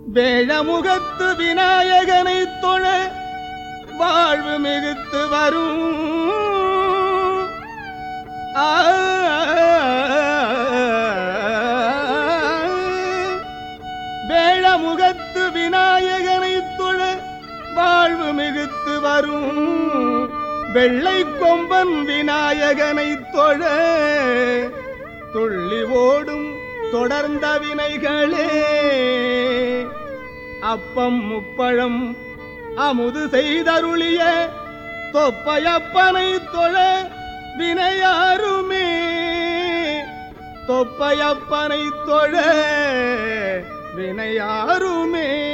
வேழமுகத்து விநாயகனை தொழ வாழ்வு மிகுத்து வரும் ஆ வேழமுகத்து விநாயகனை தொழ வாழ்வு மிகுத்து வரும் வெள்ளை கொம்பன் விநாயகனை தொழ துள்ளி ஓடும் தொடர்ந்த வினைகளே அப்பம் முப்பழம் அமுது செய்தருளிய தொப்பையப்பனை தொழ வினையாருமே தொப்பையப்பனை தொழ வினையாருமே